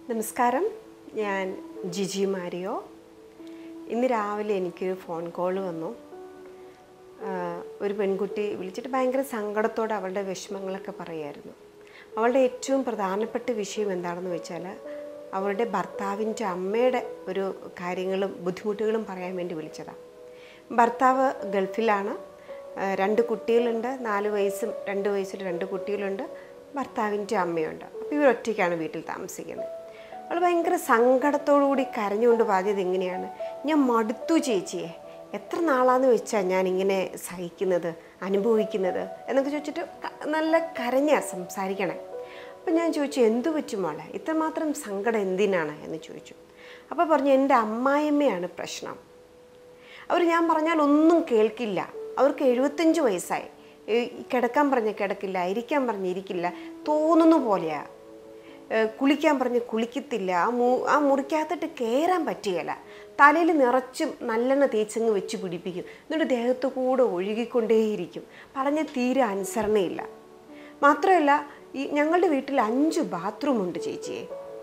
നമസ്കാരം ഞാൻ ജിജി മാരിയോ ഇന്ന് രാവിലെ എനിക്കൊരു ഫോൺ കോൾ വന്നു ആഹ് ഒരു പെൺകുട്ടി വിളിച്ചിട്ട് ഭയങ്കര സങ്കടത്തോടെ അവളുടെ വിഷമങ്ങളൊക്കെ പറയായിരുന്നു അവളുടെ ഏറ്റവും പ്രധാനപ്പെട്ട വിഷയം എന്താണെന്ന് വെച്ചാൽ അവളുടെ ഭർത്താവിൻ്റെ അമ്മയുടെ ഒരു കാര്യങ്ങളും ബുദ്ധിമുട്ടുകളും പറയാൻ വേണ്ടി വിളിച്ചതാണ് ഭർത്താവ് ഗൾഫിലാണ് ആഹ് രണ്ട് കുട്ടികളുണ്ട് നാല് വയസ്സും രണ്ട് വയസ്സിൽ രണ്ട് കുട്ടികളുണ്ട് ഭർത്താവിൻ്റെ അമ്മയുണ്ട് അപ്പോൾ ഇവർ ഒറ്റയ്ക്കാണ് വീട്ടിൽ താമസിക്കുന്നത് അവൾ ഭയങ്കര സങ്കടത്തോടുകൂടി കരഞ്ഞുകൊണ്ട് പറഞ്ഞത് എങ്ങനെയാണ് ഞാൻ മടുത്തു ചേച്ചിയെ എത്ര നാളാന്ന് വെച്ചാൽ ഞാൻ ഇങ്ങനെ സഹിക്കുന്നത് അനുഭവിക്കുന്നത് എന്നൊക്കെ ചോദിച്ചിട്ട് ക- നല്ല കരഞ്ഞ സംസാരിക്കണേ അപ്പം ഞാൻ ചോദിച്ചു എന്തു പറ്റും മോളെ ഇത്രമാത്രം സങ്കടം എന്തിനാണ് എന്ന് ചോദിച്ചു അപ്പോൾ പറഞ്ഞു എൻ്റെ അമ്മായിയമ്മയാണ് പ്രശ്നം അവർ ഞാൻ പറഞ്ഞാൽ ഒന്നും കേൾക്കില്ല അവർക്ക് എഴുപത്തഞ്ച് വയസ്സായി ഈ കിടക്കാൻ പറഞ്ഞ കിടക്കില്ല ഇരിക്കാൻ പറഞ്ഞ് ഇരിക്കില്ല തോന്നുന്ന പോലെയാ ഏഹ് കുളിക്കാൻ പറഞ്ഞ് കുളിക്കത്തില്ല ആ മു ആ മുറിക്കകത്തിട്ട് കയറാൻ പറ്റുകയില്ല തലയിൽ നിറച്ചും നല്ലെണ്ണ തേച്ചങ്ങ് വെച്ച് പിടിപ്പിക്കും എന്നിട്ട് ദേഹത്ത് കൂടെ ഒഴുകിക്കൊണ്ടേയിരിക്കും പറഞ്ഞ തീരെ അനുസരണയില്ല മാത്രമല്ല ഈ ഞങ്ങളുടെ വീട്ടിൽ അഞ്ച് ബാത്റൂം ഉണ്ട് ചേച്ചിയെ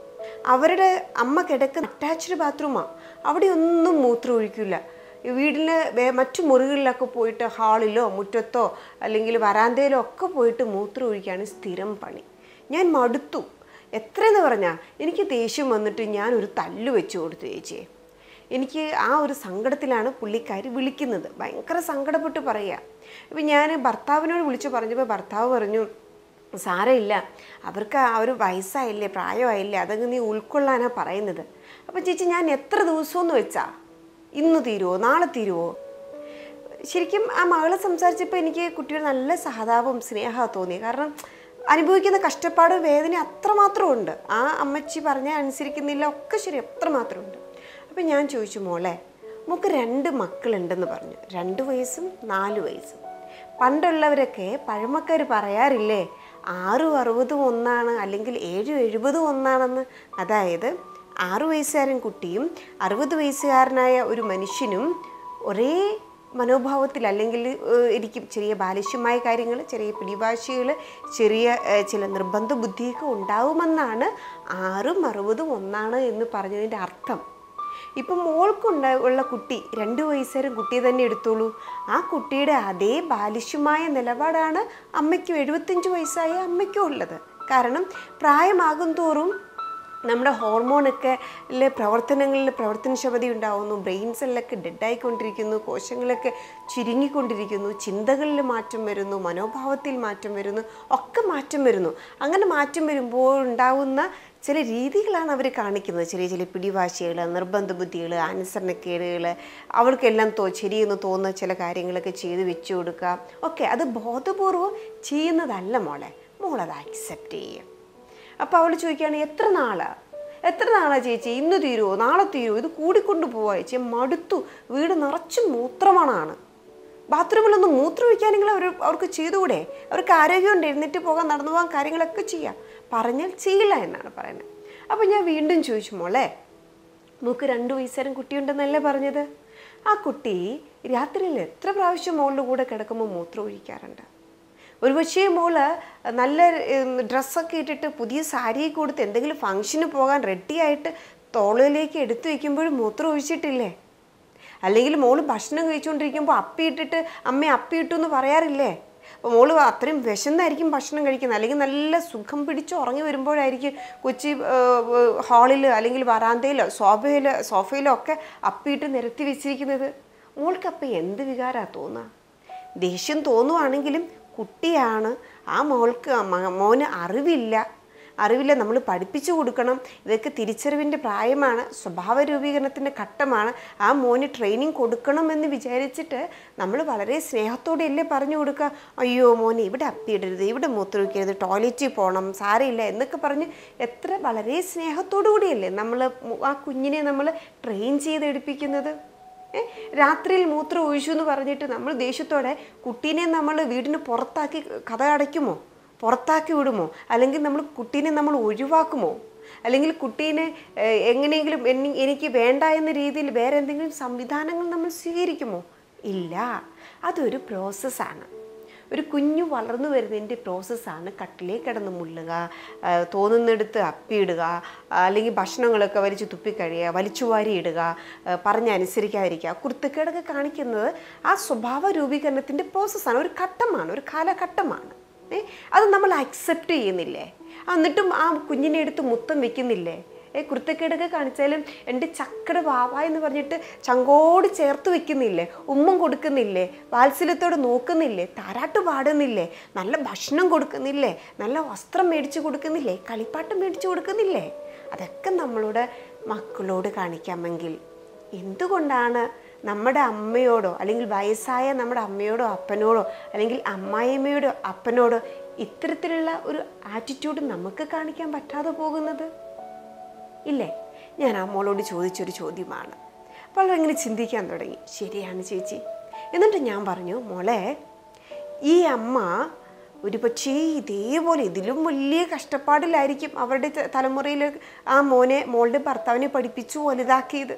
അവരുടെ അമ്മ കിടക്കുന്ന അറ്റാച്ച്ഡ് ബാത്റൂമാണ് അവിടെ ഒന്നും മൂത്രം ഒഴിക്കില്ല വീടിന് വേ- മറ്റു മുറികളിലൊക്കെ പോയിട്ട് ഹാളിലോ മുറ്റത്തോ അല്ലെങ്കിൽ വരാന്തയിലോ ഒക്കെ പോയിട്ട് മൂത്രം ഒഴിക്കുകയാണ് സ്ഥിരം പണി ഞാൻ മടുത്തു എത്രയെന്ന് പറഞ്ഞാൽ എനിക്ക് ദേഷ്യം വന്നിട്ട് ഞാൻ ഒരു തല്ല് വെച്ച് കൊടുത്തു ചേച്ചിയെ എനിക്ക് ആ ഒരു സങ്കടത്തിലാണ് പുള്ളിക്കാരി വിളിക്കുന്നത് ഭയങ്കര സങ്കടപ്പെട്ട് പറയുക അപ്പം ഞാൻ ഭർത്താവിനോട് വിളിച്ചു പറഞ്ഞപ്പോൾ ഭർത്താവ് പറഞ്ഞു സാരമില്ല അവർക്ക് ആ ഒരു വയസ്സായില്ലേ പ്രായമായില്ലേ അതങ്ങ് നീ ഉൾക്കൊള്ളാനാണ് പറയുന്നത് അപ്പം ചേച്ചി ഞാൻ എത്ര ദിവസമെന്ന് വെച്ചാ ഇന്ന് തീരുമോ നാളെ തീരുമോ ശരിക്കും ആ മകളെ സംസാരിച്ചപ്പോൾ എനിക്ക് കുട്ടിയുടെ നല്ല സഹതാപവും സ്നേഹവും തോന്നി കാരണം അനുഭവിക്കുന്ന കഷ്ടപ്പാടും വേദന അത്രമാത്രം ഉണ്ട് ആ അമ്മച്ചി പറഞ്ഞ അനുസരിക്കുന്നില്ല ഒക്കെ ശരി അത്രമാത്രം ഉണ്ട് അപ്പം ഞാൻ ചോദിച്ചു മോളെ മോക്ക് രണ്ട് മക്കളുണ്ടെന്ന് പറഞ്ഞു രണ്ട് വയസ്സും നാല് വയസ്സും പണ്ടുള്ളവരൊക്കെ പഴമക്കാർ പറയാറില്ലേ ആറും അറുപതും ഒന്നാണ് അല്ലെങ്കിൽ ഏഴും എഴുപതും ഒന്നാണെന്ന് അതായത് ആറു വയസ്സുകാരൻ കുട്ടിയും അറുപത് വയസ്സുകാരനായ ഒരു മനുഷ്യനും ഒരേ മനോഭാവത്തിൽ അല്ലെങ്കിൽ ഏഹ്, ഇരിക്കും ചെറിയ ബാലിശ്യമായ കാര്യങ്ങൾ ചെറിയ പിടിവാശികൾ ചെറിയ ഏഹ്, ചില നിർബന്ധ ബുദ്ധിയൊക്കെ ഉണ്ടാവുമെന്നാണ് ആറും അറുപതും ഒന്നാണ് എന്ന് പറഞ്ഞതിൻ്റെ അർത്ഥം ഇപ്പം മോൾക്കുണ്ട ഉള്ള കുട്ടി രണ്ട് വയസ്സുകാരൻ കുട്ടിയെ തന്നെ എടുത്തോളൂ ആ കുട്ടിയുടെ അതേ ബാലിശ്യമായ നിലപാടാണ് അമ്മയ്ക്കും എഴുപത്തഞ്ച് വയസ്സായ അമ്മയ്ക്കും ഉള്ളത് കാരണം പ്രായമാകും തോറും നമ്മുടെ ഹോർമോണൊക്കെ ലെ പ്രവർത്തനങ്ങളിൽ പ്രവർത്തനക്ഷമത ഉണ്ടാവുന്നു ബ്രെയിൻ സെല്ലൊക്കെ ഡെഡായിക്കൊണ്ടിരിക്കുന്നു കോശങ്ങളൊക്കെ ചുരുങ്ങിക്കൊണ്ടിരിക്കുന്നു ചിന്തകളിൽ മാറ്റം വരുന്നു മനോഭാവത്തിൽ മാറ്റം വരുന്നു ഒക്കെ മാറ്റം വരുന്നു അങ്ങനെ മാറ്റം വരുമ്പോൾ ഉണ്ടാവുന്ന ചില രീതികളാണ് അവർ കാണിക്കുന്നത് ചെറിയ ചെറിയ പിടിവാശികൾ നിർബന്ധ ബുദ്ധികൾ അനുസരണക്കേടുകൾ അവർക്കെല്ലാം തോ ശരിയെന്ന് തോന്നുന്ന ചില കാര്യങ്ങളൊക്കെ ചെയ്ത് വെച്ചു കൊടുക്കുക ഒക്കെ അത് ബോധപൂർവം ചെയ്യുന്നതല്ല മോളെ മോളത് അക്സെപ്റ്റ് ചെയ്യുക അപ്പോൾ അവൾ ചോദിക്കുകയാണ് എത്ര നാളാ എത്ര നാളാ ചേച്ചി ഇന്ന് തീരുമോ നാളെ തീരുമോ ഇത് കൂടിക്കൊണ്ട് പോവാ ചേച്ചി മടുത്തു വീട് നിറച്ചും മൂത്രമണാണ് ബാത്റൂമിലൊന്ന് മൂത്രം ഒഴിക്കാനെങ്കിലും അവർ അവർക്ക് ചെയ്തുകൂടെ അവർക്ക് ആരോഗ്യമുണ്ട് എഴുന്നേറ്റ് പോകാൻ നടന്നു പോകാൻ കാര്യങ്ങളൊക്കെ ചെയ്യാം പറഞ്ഞാൽ ചെയ്യില്ല എന്നാണ് പറയുന്നത് അപ്പോൾ ഞാൻ വീണ്ടും ചോദിച്ചു മോളെ മൂക്ക് രണ്ട് വയസ്സുകാരൻ കുട്ടിയുണ്ടെന്നല്ലേ പറഞ്ഞത് ആ കുട്ടി രാത്രിയിൽ എത്ര പ്രാവശ്യം മോളുടെ കൂടെ കിടക്കുമ്പോൾ മൂത്രം ഒഴിക്കാറുണ്ട് ഒരുപക്ഷേ മോള് നല്ല ഉം, ഡ്രസ്സൊക്കെ ഇട്ടിട്ട് പുതിയ സാരിയൊക്കെ കൊടുത്ത് എന്തെങ്കിലും ഫംഗ്ഷന് പോകാൻ റെഡിയായിട്ട് തോളിലേക്ക് എടുത്തു വയ്ക്കുമ്പോഴും മൂത്രം ഒഴിച്ചിട്ടില്ലേ അല്ലെങ്കിൽ മോള് ഭക്ഷണം കഴിച്ചുകൊണ്ടിരിക്കുമ്പോൾ അപ്പിയിട്ടിട്ട് അമ്മ അപ്പിയിട്ടു എന്ന് പറയാറില്ലേ അപ്പോൾ മോള് അത്രയും വിശന്നായിരിക്കും ഭക്ഷണം കഴിക്കുന്നത് അല്ലെങ്കിൽ നല്ല സുഖം പിടിച്ച് ഉറങ്ങി വരുമ്പോഴായിരിക്കും കൊച്ചി ഹാളിൽ അല്ലെങ്കിൽ വരാന്തയിലോ സോഫയിലോ സോഫയിലോ ഒക്കെ അപ്പിയിട്ട് നിരത്തി വെച്ചിരിക്കുന്നത് മോൾക്കപ്പം എന്ത് വികാരമാണ് തോന്നുക ദേഷ്യം തോന്നുവാണെങ്കിലും കുട്ടിയാണ് ആ മോൾക്ക് മ- മോന് അറിവില്ല അറിവില്ല നമ്മൾ പഠിപ്പിച്ചു കൊടുക്കണം ഇതൊക്കെ തിരിച്ചറിവിൻ്റെ പ്രായമാണ് സ്വഭാവ രൂപീകരണത്തിൻ്റെ ഘട്ടമാണ് ആ മോന് ട്രെയിനിങ് കൊടുക്കണമെന്ന് വിചാരിച്ചിട്ട് നമ്മൾ വളരെ സ്നേഹത്തോടെയല്ലേ പറഞ്ഞു കൊടുക്കുക അയ്യോ മോനെ ഇവിടെ അപ്പിയിടരുത് ഇവിടെ മൂത്രമൊഴിക്കരുത് ടോയ്ലറ്റിൽ പോകണം സാരമില്ല എന്നൊക്കെ പറഞ്ഞ് എത്ര വളരെ സ്നേഹത്തോടു കൂടിയല്ലേ നമ്മൾ ആ കുഞ്ഞിനെ നമ്മൾ ട്രെയിൻ ചെയ്തെടുപ്പിക്കുന്നത് ഏ? രാത്രിയിൽ മൂത്രം ഒഴിച്ചു എന്ന് പറഞ്ഞിട്ട് നമ്മൾ ദേഷ്യത്തോടെ കുട്ടീനെ നമ്മൾ വീടിന് പുറത്താക്കി കഥ അടയ്ക്കുമോ പുറത്താക്കി വിടുമോ അല്ലെങ്കിൽ നമ്മൾ കുട്ടീനെ നമ്മൾ ഒഴിവാക്കുമോ അല്ലെങ്കിൽ കുട്ടീനെ ഏഹ്, എങ്ങനെയെങ്കിലും എനി- എനിക്ക് വേണ്ട എന്ന രീതിയിൽ വേറെ എന്തെങ്കിലും സംവിധാനങ്ങൾ നമ്മൾ സ്വീകരിക്കുമോ ഇല്ല അതൊരു പ്രോസസ്സാണ് ഒരു കുഞ്ഞു വളർന്നു വരുന്നതിൻ്റെ പ്രോസസ്സാണ് കട്ടിലേ കിടന്ന് മുള്ളുക ആ, തോന്നുന്നിടത്ത് അപ്പിയിടുക ആ, അല്ലെങ്കിൽ ഭക്ഷണങ്ങളൊക്കെ വലിച്ചു തുപ്പിക്കഴിയുക വലിച്ചു വാരി ഇടുക ആ, പറഞ്ഞനുസരിക്കാതിരിക്കുക കുർത്തക്കേടൊക്കെ കാണിക്കുന്നത് ആ സ്വഭാവ രൂപീകരണത്തിൻ്റെ പ്രോസസ്സാണ് ഒരു ഘട്ടമാണ് ഒരു കാലഘട്ടമാണ് ഏ അത് നമ്മൾ അക്സെപ്റ്റ് ചെയ്യുന്നില്ലേ ആ, എന്നിട്ടും ആ കുഞ്ഞിനെ എടുത്ത് മുത്തം വെക്കുന്നില്ലേ ഏ കുരുത്തക്കേടൊക്കെ കാണിച്ചാലും എൻ്റെ ചക്കട വാവ എന്ന് പറഞ്ഞിട്ട് ചങ്കോട് ചേർത്ത് വെക്കുന്നില്ലേ ഉമ്മം കൊടുക്കുന്നില്ലേ വാത്സല്യത്തോടെ നോക്കുന്നില്ലേ താരാട്ട് പാടുന്നില്ലേ നല്ല ഭക്ഷണം കൊടുക്കുന്നില്ലേ നല്ല വസ്ത്രം മേടിച്ചു കൊടുക്കുന്നില്ലേ കളിപ്പാട്ടം മേടിച്ചു കൊടുക്കുന്നില്ലേ അതൊക്കെ നമ്മളോട് മക്കളോട് കാണിക്കാമെങ്കിൽ എന്തുകൊണ്ടാണ് നമ്മുടെ അമ്മയോടോ അല്ലെങ്കിൽ വയസ്സായ നമ്മുടെ അമ്മയോടോ അപ്പനോടോ അല്ലെങ്കിൽ അമ്മായിയമ്മയോടോ അപ്പനോടോ ഇത്തരത്തിലുള്ള ഒരു ആറ്റിറ്റ്യൂഡ് നമുക്ക് കാണിക്കാൻ പറ്റാതെ പോകുന്നത് ഇല്ലേ ഞാൻ അമ്മോളോട് ചോദിച്ചൊരു ചോദ്യമാണ് അപ്പോൾ അവളിങ്ങനെ ചിന്തിക്കാൻ തുടങ്ങി ശരിയാണ് ചേച്ചി എന്നിട്ട് ഞാൻ പറഞ്ഞു മോളെ ഈ അമ്മ ഒരു പക്ഷേ ഇതേപോലെ ഇതിലും വലിയ കഷ്ടപ്പാടിലായിരിക്കും അവരുടെ ത- തലമുറയിൽ ആ മോനെ മോളുടെ ഭർത്താവിനെ പഠിപ്പിച്ചു വലുതാക്കിയത്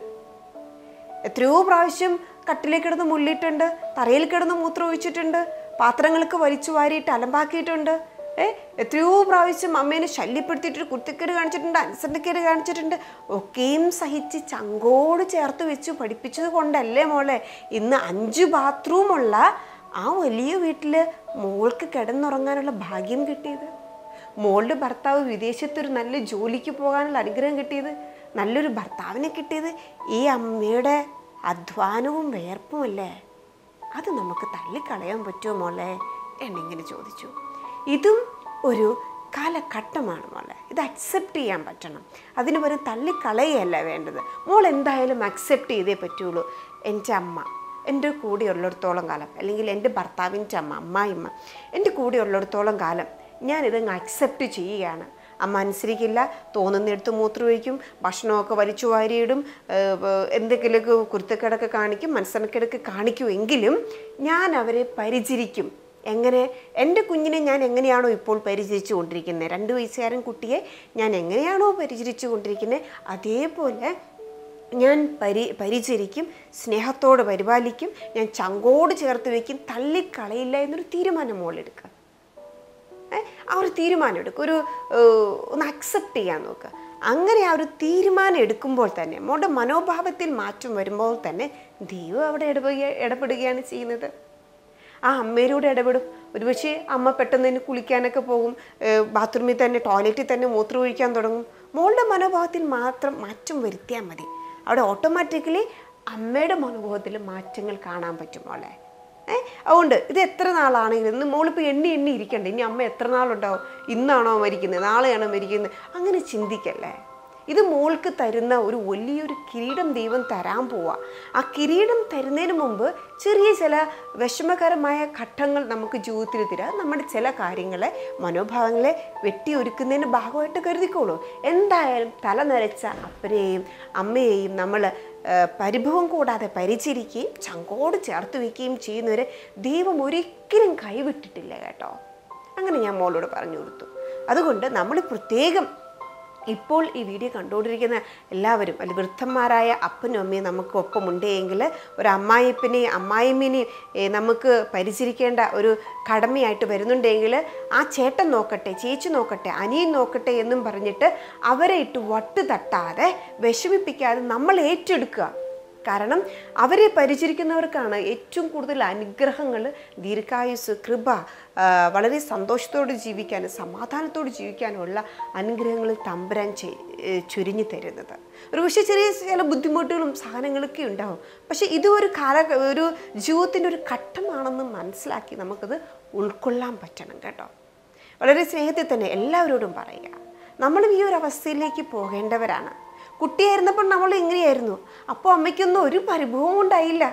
എത്രയോ പ്രാവശ്യം കട്ടിലേക്ക് കിടന്ന് മുള്ളിയിട്ടുണ്ട് തറയിൽ കിടന്ന് മൂത്രം ഒഴിച്ചിട്ടുണ്ട് പാത്രങ്ങൾക്ക് വലിച്ചു വാരിയിട്ട് അലമ്പാക്കിയിട്ടുണ്ട് ഏ എത്രയോ പ്രാവശ്യം അമ്മേനെ ശല്യപ്പെടുത്തിയിട്ട് കുത്തിക്കേട് കാണിച്ചിട്ടുണ്ട് അനുസരണക്കേട് കാണിച്ചിട്ടുണ്ട് ഒക്കെയും സഹിച്ച് ചങ്കോട് ചേർത്ത് വെച്ച് പഠിപ്പിച്ചത് കൊണ്ടല്ലേ മോളെ ഇന്ന് അഞ്ച് ബാത്റൂമുള്ള ആ വലിയ വീട്ടിൽ മോൾക്ക് കിടന്നുറങ്ങാനുള്ള ഭാഗ്യം കിട്ടിയത് മോളുടെ ഭർത്താവ് വിദേശത്തൊരു നല്ല ജോലിക്ക് പോകാനുള്ള അനുഗ്രഹം കിട്ടിയത് നല്ലൊരു ഭർത്താവിനെ കിട്ടിയത് ഈ അമ്മയുടെ അധ്വാനവും വേർപ്പുമല്ലേ അത് നമുക്ക് തള്ളിക്കളയാൻ പറ്റുമോ മോളെ എന്നിങ്ങനെ ചോദിച്ചു ഇതും ഒരു കാലഘട്ടമാണ് മോളെ ഇത് അക്സെപ്റ്റ് ചെയ്യാൻ പറ്റണം അതിന് പകരം തള്ളിക്കളയല്ല വേണ്ടത് മോൾ എന്തായാലും അക്സെപ്റ്റ് ചെയ്തേ പറ്റുള്ളൂ എൻ്റെ അമ്മ എൻ്റെ കൂടെ ഉള്ളിടത്തോളം കാലം അല്ലെങ്കിൽ എൻ്റെ ഭർത്താവിൻ്റെ അമ്മ അമ്മായിമ്മ എൻ്റെ കൂടെ ഉള്ളിടത്തോളം കാലം ഞാനിതങ്ങ് അക്സെപ്റ്റ് ചെയ്യുകയാണ് അമ്മ അനുസരിക്കില്ല തോന്നുന്നിടത്ത് മൂത്രമൊഴിക്കും ഭക്ഷണമൊക്കെ വലിച്ചു വാരിയിടും ഏഹ് ഏഹ് എന്തെങ്കിലുമൊക്കെ കുരുത്തക്കേടൊക്കെ കാണിക്കും മനസ്സനക്കേടൊക്കെ കാണിക്കുമെങ്കിലും ഞാൻ അവരെ പരിചരിക്കും എങ്ങനെ എൻ്റെ കുഞ്ഞിനെ ഞാൻ എങ്ങനെയാണോ ഇപ്പോൾ പരിചരിച്ചു കൊണ്ടിരിക്കുന്നത് രണ്ട് വയസ്സുകാരൻ കുട്ടിയെ ഞാൻ എങ്ങനെയാണോ പരിചരിച്ചു കൊണ്ടിരിക്കുന്നത് അതേപോലെ ഞാൻ പരി പരിചരിക്കും സ്നേഹത്തോടെ പരിപാലിക്കും ഞാൻ ചങ്കോട് ചേർത്ത് വയ്ക്കും തള്ളിക്കളയില്ല എന്നൊരു തീരുമാനം മോളെടുക്കുക ഏ, ആ ഒരു തീരുമാനം എടുക്കുക ഒരു ഏഹ്, ഒന്ന് അക്സെപ്റ്റ് ചെയ്യാൻ നോക്കുക അങ്ങനെ ആ ഒരു തീരുമാനം എടുക്കുമ്പോൾ തന്നെ മോളുടെ മനോഭാവത്തിൽ മാറ്റം വരുമ്പോൾ തന്നെ ദൈവം അവിടെ ഇടപെടുക ഇടപെടുകയാണ് ചെയ്യുന്നത് ആ അമ്മയിലൂടെ ഇടപെടും ഒരുപക്ഷെ അമ്മ പെട്ടെന്ന് തന്നെ കുളിക്കാനൊക്കെ പോകും ഏഹ്, ബാത്റൂമിൽ തന്നെ ടോയ്ലറ്റിൽ തന്നെ മൂത്രം ഒഴിക്കാൻ തുടങ്ങും മോളുടെ മനോഭാവത്തിൽ മാത്രം മാറ്റം വരുത്തിയാൽ മതി അവിടെ ഓട്ടോമാറ്റിക്കലി അമ്മയുടെ മനോഭാവത്തിൽ മാറ്റങ്ങൾ കാണാൻ പറ്റും മോളെ ഏ അതുകൊണ്ട് ഇത് എത്ര നാളാണെങ്കിലും ഇന്ന് മോളിപ്പോൾ എണ്ണി എണ്ണി ഇരിക്കണ്ടേ ഇനി അമ്മ എത്ര നാളുണ്ടാവും ഇന്നാണോ മരിക്കുന്നത് നാളെയാണോ മരിക്കുന്നത് അങ്ങനെ ചിന്തിക്കല്ലേ ഇത് മോൾക്ക് തരുന്ന ഒരു വലിയൊരു കിരീടം ദൈവം തരാൻ പോവാ ആ കിരീടം തരുന്നതിന് മുമ്പ് ചെറിയ ചില വിഷമകരമായ ഘട്ടങ്ങൾ നമുക്ക് ജീവിതത്തിൽ തരാം നമ്മുടെ ചില കാര്യങ്ങളെ മനോഭാവങ്ങളെ വെട്ടിയൊരുക്കുന്നതിന് ഭാഗമായിട്ട് കരുതിക്കോളൂ എന്തായാലും തല നരച്ച അപ്പനെയും അമ്മയെയും നമ്മൾ പരിഭവം കൂടാതെ പരിചരിക്കുകയും ചങ്കോട് ചേർത്ത് വയ്ക്കുകയും ചെയ്യുന്നവരെ ദൈവം ഒരിക്കലും കൈവിട്ടിട്ടില്ല കേട്ടോ അങ്ങനെ ഞാൻ മോളോട് പറഞ്ഞു കൊടുത്തു അതുകൊണ്ട് നമ്മൾ പ്രത്യേകം ഇപ്പോൾ ഈ വീഡിയോ കണ്ടുകൊണ്ടിരിക്കുന്ന എല്ലാവരും അല്ലെങ്കിൽ വൃദ്ധന്മാരായ അപ്പനും അമ്മയും നമുക്ക് ഒപ്പമുണ്ടെങ്കിൽ ഒരു അമ്മായിപ്പനെയും അമ്മായിമ്മനെയും ഏ, നമുക്ക് പരിചരിക്കേണ്ട ഒരു കടമയായിട്ട് വരുന്നുണ്ടെങ്കിൽ ആ ചേട്ടൻ നോക്കട്ടെ ചേച്ചി നോക്കട്ടെ അനിയൻ നോക്കട്ടെ എന്നും പറഞ്ഞിട്ട് അവരെ ഇട്ട് വട്ട് തട്ടാതെ വിഷമിപ്പിക്കാതെ നമ്മൾ ഏറ്റെടുക്കുക കാരണം അവരെ പരിചരിക്കുന്നവർക്കാണ് ഏറ്റവും കൂടുതൽ അനുഗ്രഹങ്ങൾ ദീർഘായുസ് കൃപ ആ, വളരെ സന്തോഷത്തോടെ ജീവിക്കാനും സമാധാനത്തോടെ ജീവിക്കാനുമുള്ള അനുഗ്രഹങ്ങൾ തമ്പുരാൻ ചെ- ഏ, ചുരിഞ്ഞു തരുന്നത് ഒരു പക്ഷേ ചെറിയ ചില ബുദ്ധിമുട്ടുകളും സാധനങ്ങളൊക്കെ ഉണ്ടാവും പക്ഷേ ഇത് ഒരു കാല ഒരു ജീവിതത്തിൻ്റെ ഒരു ഘട്ടമാണെന്ന് മനസ്സിലാക്കി നമുക്കത് ഉൾക്കൊള്ളാൻ പറ്റണം കേട്ടോ വളരെ സ്നേഹത്തിൽ തന്നെ എല്ലാവരോടും പറയുക നമ്മളും ഈ ഒരു അവസ്ഥയിലേക്ക് പോകേണ്ടവരാണ് കുട്ടിയായിരുന്നപ്പോൾ നമ്മൾ ഇങ്ങനെയായിരുന്നു അപ്പോൾ അമ്മയ്ക്കൊന്നും ഒരു പരിഭവവും ഉണ്ടായില്ല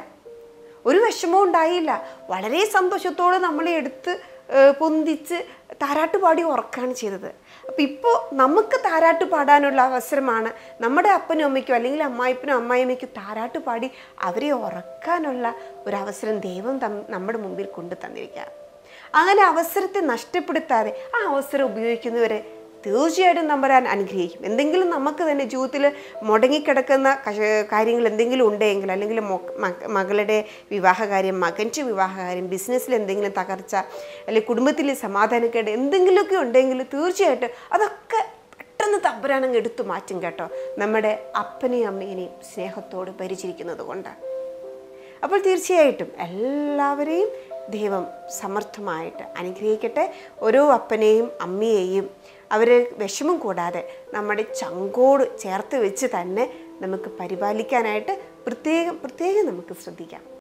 ഒരു വിഷമവും ഉണ്ടായില്ല വളരെ സന്തോഷത്തോടെ നമ്മളെ എടുത്ത് ഏഹ്, പൊന്തിച്ച് താരാട്ട് പാടി ഉറക്കാണ് ചെയ്തത് അപ്പോൾ ഇപ്പോൾ നമുക്ക് താരാട്ട് പാടാനുള്ള അവസരമാണ് നമ്മുടെ അപ്പനും അമ്മയ്ക്കും അല്ലെങ്കിൽ അമ്മായിപ്പനും അമ്മായിമ്മയ്ക്കും താരാട്ട് പാടി അവരെ ഉറക്കാനുള്ള ഒരു അവസരം ദൈവം തം- നമ്മുടെ മുമ്പിൽ കൊണ്ടു തന്നിരിക്കുക അങ്ങനെ അവസരത്തെ നഷ്ടപ്പെടുത്താതെ ആ അവസരം ഉപയോഗിക്കുന്നവരെ തീർച്ചയായിട്ടും നമ്പരാൻ അനുഗ്രഹിക്കും എന്തെങ്കിലും നമുക്ക് തന്നെ ജീവിതത്തിൽ മുടങ്ങിക്കിടക്കുന്ന കശ- കാര്യങ്ങൾ എന്തെങ്കിലും ഉണ്ടെങ്കിൽ അല്ലെങ്കിൽ മൊ- മക- മകളുടെ വിവാഹകാര്യം മകൻ്റെ വിവാഹകാര്യം ബിസിനസ്സിൽ എന്തെങ്കിലും തകർച്ച അല്ലെങ്കിൽ കുടുംബത്തിൽ സമാധാനക്കേട് എന്തെങ്കിലുമൊക്കെ ഉണ്ടെങ്കിൽ തീർച്ചയായിട്ടും അതൊക്കെ പെട്ടെന്ന് തമ്പുരാനങ്ങ് എടുത്തു മാറ്റും കേട്ടോ നമ്മുടെ അപ്പനെയും അമ്മേനെയും സ്നേഹത്തോട് ഭരിച്ചിരിക്കുന്നത് കൊണ്ട് അപ്പോൾ തീർച്ചയായിട്ടും എല്ലാവരെയും ദൈവം സമർത്ഥമായിട്ട് അനുഗ്രഹിക്കട്ടെ ഓരോ അപ്പനെയും അമ്മയെയും അവർ വിഷമം കൂടാതെ നമ്മുടെ ചങ്കോട് ചേർത്ത് വെച്ച് തന്നെ നമുക്ക് പരിപാലിക്കാനായിട്ട് പ്രത്യേകം പ്രത്യേകം നമുക്ക് ശ്രദ്ധിക്കാം